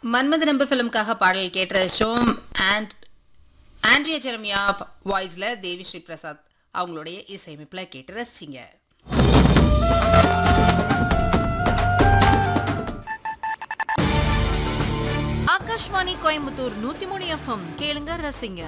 மன்மத நம்ப ஃபிலிம்காக பாடல் கேட்ட ஷோம் அண்ட் ஆண்ட்ரியா ஜெரமியா வாய்ஸ்ல தேவி ஸ்ரீ பிரசாத் அவங்களுடைய இசையமைப்பில் கேட்டு ரசிச்சிங்க ஆகாஷ்வாணி கோயம்புத்தூர் நூத்தி மூணு எஃப்எம் கேளுங்க ரசிங்க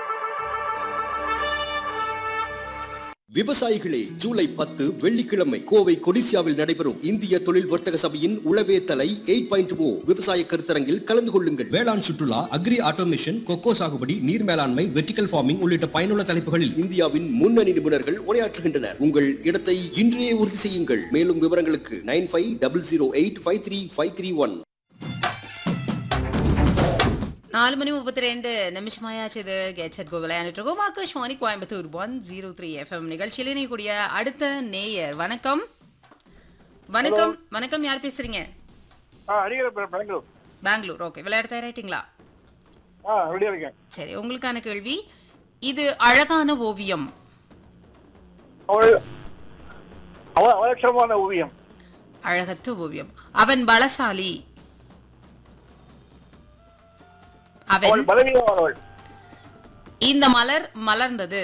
விவசாயிகளே ஜூலை பத்து வெள்ளிக்கிழமை கோவை கொடிசியாவில் நடைபெறும் இந்திய தொழில் வர்த்தக சபையின் உளவே தலை எயிட் பாயிண்ட் ஓ விவசாய கருத்தரங்கில் கலந்து கொள்ளுங்கள் வேளாண் சுற்றுலா அக்ரி ஆட்டோமேஷன் கொக்கோ சாகுபடி நீர் மேலாண்மை வெர்டிகல் ஃபார்மிங் உள்ளிட்ட பயனுள்ள தலைப்புகளில் இந்தியாவின் முன்னணி நிபுணர்கள் உரையாற்றுகின்றனர் உங்கள் இடத்தை இன்றையே உறுதி செய்யுங்கள் மேலும் விவரங்களுக்கு nine five double zero eight five three five three one நாலு மணி முப்பத்தி ரெண்டு நிமிஷமாயாச்சு இது கெட் செட் கோ விளையாண்டுட்டு இருக்கோம் Akashvani Coimbatore one zero three FM நிகழ்ச்சியில் இணையக்கூடிய அடுத்த நேயர் வணக்கம் வணக்கம் வணக்கம் யார் பேசுறீங்க ஆ அடிக்கிற பெங்களூர் பெங்களூர் ஓகே விளையாட தயாராயிட்டீங்களா ஆ ரெடியா இருக்கேன் சரி உங்களுக்கான கேள்வி இது அழகான ஓவியம் அவள் அவள் அவலட்சணமான ஓவியம் அழகற்ற ஓவியம் அவன் பலசாலி அவன் அவள் பலவீனமானவள் இந்த மலர் மலர்ந்தது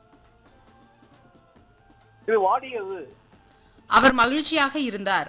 இது வாடியது அவர் மகிழ்ச்சியாக இருந்தார்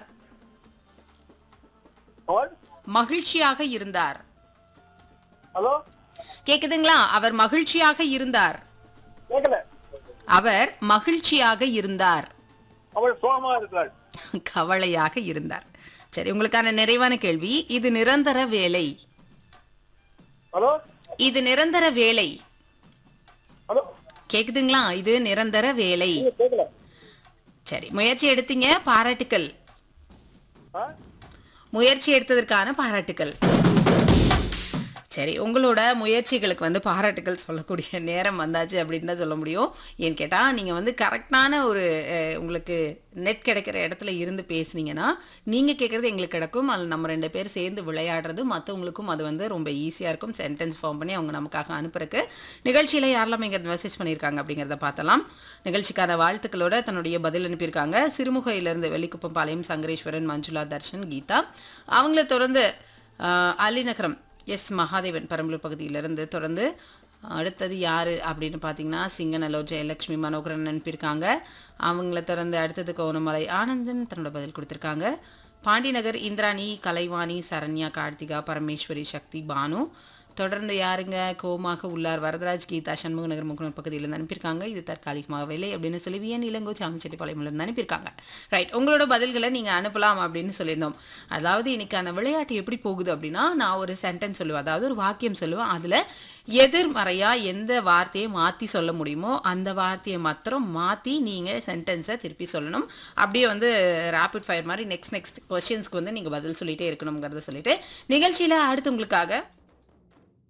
அவள் மகிழ்ச்சியாக இருந்தார் ஹலோ கேக்குதுங்களா அவர் மகிழ்ச்சியாக இருந்தார் கேட்கல அவர் மகிழ்ச்சியாக இருந்தார் அவள் சோகமா இருக்கிறாள் கவலையாக இருந்தார் சரி உங்களுக்கான நிறைவான கேள்வி இது நிரந்தர வேலை ஹலோ இது நிரந்தர வேலை ஹலோ கேக்குதுங்களா இது நிரந்தர வேலை கேட்கல சரி முயற்சி எடுத்தீங்க பாராட்டுக்கள் ஆ முயற்சி எடுத்ததற்கான பாராட்டுக்கள் சரி உங்களோட முயற்சிகளுக்கு வந்து பாராட்டுக்கள் சொல்லக்கூடிய நேரம் வந்தாச்சு அப்படின்னு தான் சொல்ல முடியும் ஏன்னு கேட்டால் நீங்கள் வந்து கரெக்டான ஒரு அஹ், உங்களுக்கு நெட் கிடைக்கிற இடத்துல இருந்து பேசுனீங்கன்னா நீங்கள் கேட்குறது எங்களுக்கு கிடைக்கும் அதில் நம்ம ரெண்டு பேர் சேர்ந்து விளையாடுறது மற்றவங்களுக்கும் அது வந்து ரொம்ப ஈஸியாக இருக்கும் சென்டென்ஸ் ஃபார்ம் பண்ணி அவங்க நமக்காக அனுப்புறக்கு நிகழ்ச்சியில் யாரெல்லாம் இங்கே மெசேஜ் பண்ணியிருக்காங்க அப்படிங்கிறத பார்த்தலாம் நிகழ்ச்சிக்கான வாழ்த்துக்களோட தன்னுடைய பதில் அனுப்பியிருக்காங்க சிறுமுகையிலிருந்து வெள்ளிக்குப்பம் பாளையம் சங்கரேஸ்வரன் மஞ்சுளா தர்ஷன் கீதா அவங்கள தொடர்ந்து ஆஹ், அலிநகரம் எஸ் மகாதேவன் பெரம்பலூர் பகுதியிலிருந்து தொடர்ந்து அடுத்தது யார் அப்படின்னு பார்த்தீங்கன்னா சிங்கநல்லோ ஜெயலட்சுமி மனோகரன் அனுப்பியிருக்காங்க அவங்கள தொடர்ந்து அடுத்தது கோணமலை ஆனந்தன் தன்னோட பதில் கொடுத்துருக்காங்க பாண்டிநகர் இந்திராணி கலைவாணி சரண்யா கார்த்திகா பரமேஸ்வரி சக்தி பானு தொடர்ந்து யாருங்க கோமாக உள்ளார் வரதராஜ் கீதா சண்முக நகர் முகநூர் பகுதியிலேருந்து அனுப்பியிருக்காங்க இது தற்காலிகமாக வேலை அப்படின்னு சொல்லி வியன் இளங்கோ சாமிச்செட்டிப்பாளையம்லேருந்து அனுப்பியிருக்காங்க ரைட் உங்களோட பதில்களை நீங்கள் அனுப்பலாம் அப்படின்னு சொல்லியிருந்தோம் அதாவது இன்னைக்கான விளையாட்டு எப்படி போகுது அப்படின்னா நான் ஒரு சென்டென்ஸ் சொல்லுவேன் அதாவது ஒரு வாக்கியம் சொல்லுவேன் அதில் எதிர்மறையாக எந்த வார்த்தையை மாற்றி சொல்ல முடியுமோ அந்த வார்த்தையை மாத்திரம் மாற்றி நீங்கள் சென்டென்ஸை திருப்பி சொல்லணும் அப்படியே வந்து ரேபிட் ஃபயர் மாதிரி நெக்ஸ்ட் நெக்ஸ்ட் கொஸ்டின்ஸ்க்கு வந்து நீங்கள் பதில் சொல்லிட்டே இருக்கணுங்கிறத சொல்லிட்டு நிகழ்ச்சியில் அடுத்து உங்களுக்காக